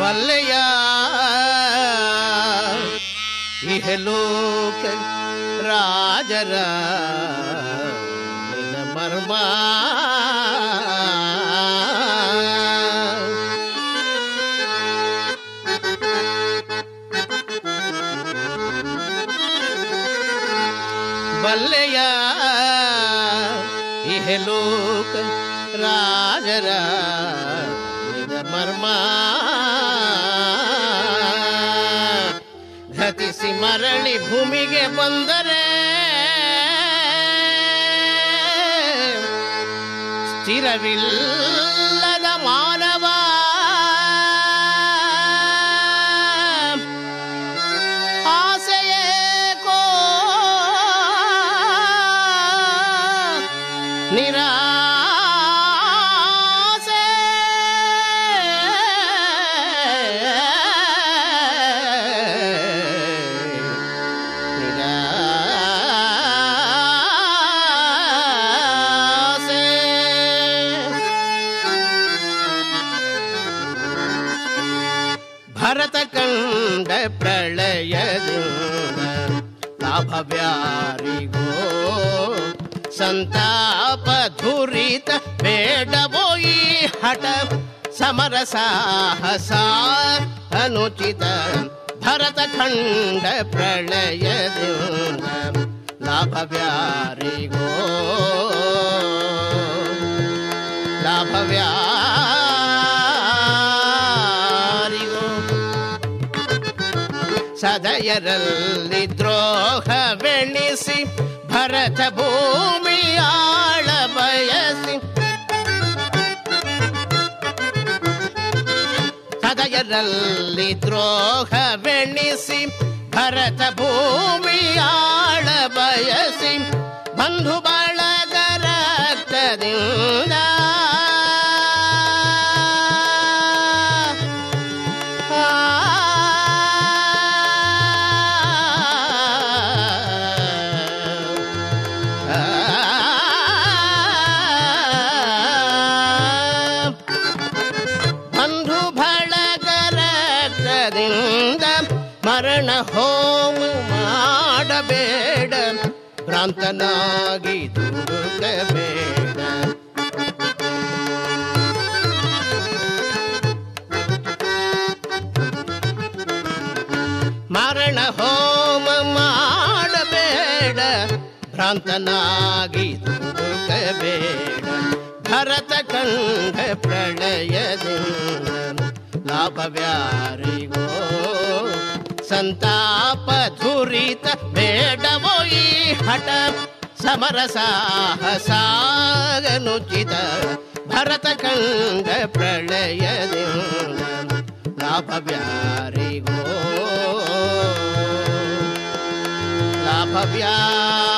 ಬಲ್ಲೆಯ ಇಹಲೋಕ ರಾಜರ ನಿನ ಮರ್ಮ ಬಲ್ಲೆಯ ಇಹಲೋಕ ರಾಜರ ನಿಜ ಮರ್ಮ ಘತಿಸಿ ಮರಳಿ ಭೂಮಿಗೆ ಬಂದರೆ ಸ್ಥಿರವಿಲ್ಲದ ಮಾನವ ಆಸೆಯೇಕೋ ನಿರಾಸೆ ನಿರಾಸೆ ಭರತ ಕಂಡ ಪ್ರಳಯದಿಂದ ಲಾಭವ್ಯಾರಿಗೋ ಸಂತಾಪ ಧುರಿತ ಬೇಡವೋ ಈ ಹಠ ಸಮರ ಸಾಹಸ ಅನುಚಿತ ಭರತ ಖಂಡ ಪ್ರಳಯದಿಂದ ಲಾಭವ್ಯಾರಿಗೋ ಲಾಭವ್ಯಾರಿಗೋ ಸದಯರಲ್ಲಿ ದ್ರೋಹವೆಣಿಸಿ ಭರತ ಭೂಮಿ ಆಳ ಬಯಸಿ ಸದಯರಲ್ಲಿ ದ್ರೋಹವೆಣಿಸಿ ಭರತ ಭೂಮಿ ಆಳ ಬಯಸಿ ಬಂಧು ಬಳಗರ ರಕ್ತದಿಂದ ಬಂಧು ಬಳಗ ರಕ್ತದಿಂದ ಮರಣ ಹೋಮ ಮಾಡಬೇಡ ಭ್ರಾಂತನಾಗಿ ದುಡುಕಬೇಡ ಮರಣ ಹೋಮ ಮಾಡಬೇಡ ಭ್ರಾಂತನಾಗಿ ದುಡುಕಬೇಡ ಭರತ ಕಂಡ ಪ್ರಳಯದಿಂದ ಲಾಭವ್ಯಾರಿಗೋ ಸಂತಾಪ ಧುರಿತ ಬೇಡವೋ ಈ ಹಠ ಸಮರ ಸಾಹಸಾಗನುಚಿತ ಭರತ ಕಂಡ ಪ್ರಳಯದಿಂದ ಲಾಭವ್ಯಾರಿಗೋ ಲಾಭವ್ಯಾರಿಗೋ